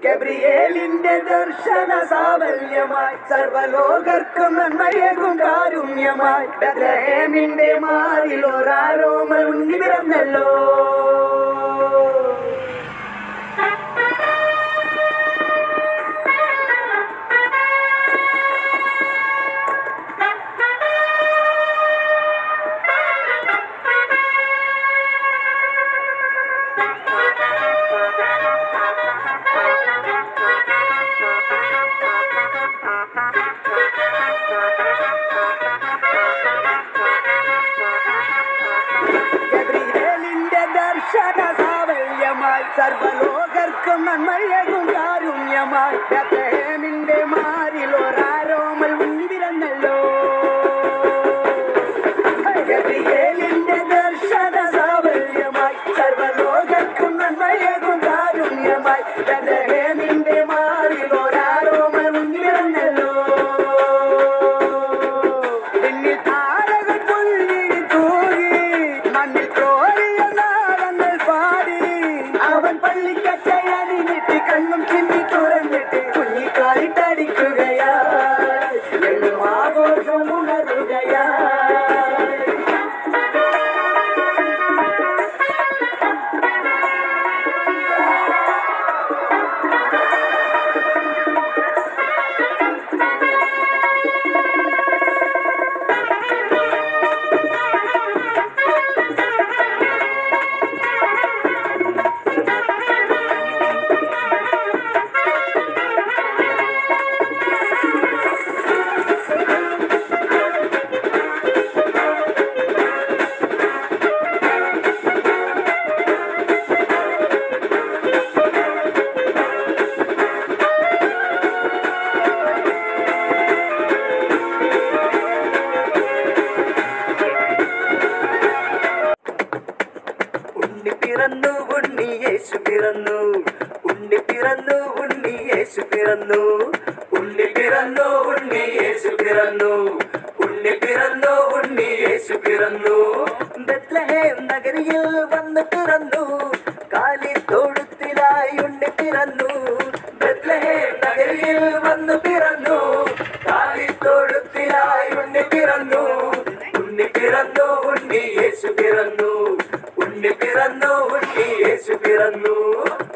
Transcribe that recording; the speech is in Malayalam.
ഗബ്രിയേലിന്റെ ദർശന സാവല്യമായി സർവലോകർക്കും നന്മയേകും കാരുണ്യമായി ബദ്രഹേമിന്റെ മാറിൽ ഒരാരോമൽ ഉണ്ണി പിറന്നല്ലോ ഗബ്രിയേലിന്റെ ദർശന സാവല്യമായി സർവലോകർക്കും നന്മയേകും കാരുണ്യമായി ബദ്രഹേമിന്റെ മാറിൽ ഒരാരോമൽ ഉണ്ണി പിറന്നല്ലോ ഗബ്രിയേലിന്റെ ദർശന സാവല്യമായി സർവലോകർക്കും നന്മയേകും കാരുണ്യമായി ബദ്രഹേമിന്റെ മാറിൽ ഒരാരോമൽ ഉണ്ണി പിറന്നല്ലോ എന്നിൽ താരകൾ പുല്ലിൽ തൂകി മണ്ണിൽ കോരിയ നാളങ്ങൾ പാടി അവൻ പള്ളിക്കട്ടയണിഞ്ഞിട്ട് കണ്ണും ചിന്തി തുറന്നിട്ട് കുഞ്ഞിക്കാലിട്ടടിക്കുകയാ എന്നും ആഘോഷം ഉണരുകയാ ഉണ്ണി പിറന്നു ഉണ്ണി യേശു പിറന്നു ഉണ്ണി പിറന്നു ഉണ്ണി യേശു പിറന്നു ഉണ്ണി പിറന്നു ഉണ്ണി യേശു പിറന്നു ഉണ്ണി പിറന്നു ഉണ്ണി യേശു പിറന്നു ബത്ലഹേം നഗരിയിൽ വന്ന് പിറന്നു കാലി തൊഴുത്തിലായി ഉണ്ണി പിറന്നു ബത്ലഹേം നഗരിയിൽ വന്ന് പിറന്നു കാലി തൊഴുത്തിലായി ഉണ്ണി പിറന്നു ഉണ്ണി പിറന്നു ഉണ്ണി യേശു പിറന്നു ഉണ്ണി പിറന്നു ഉണ്ണി യേശു പിറന്നു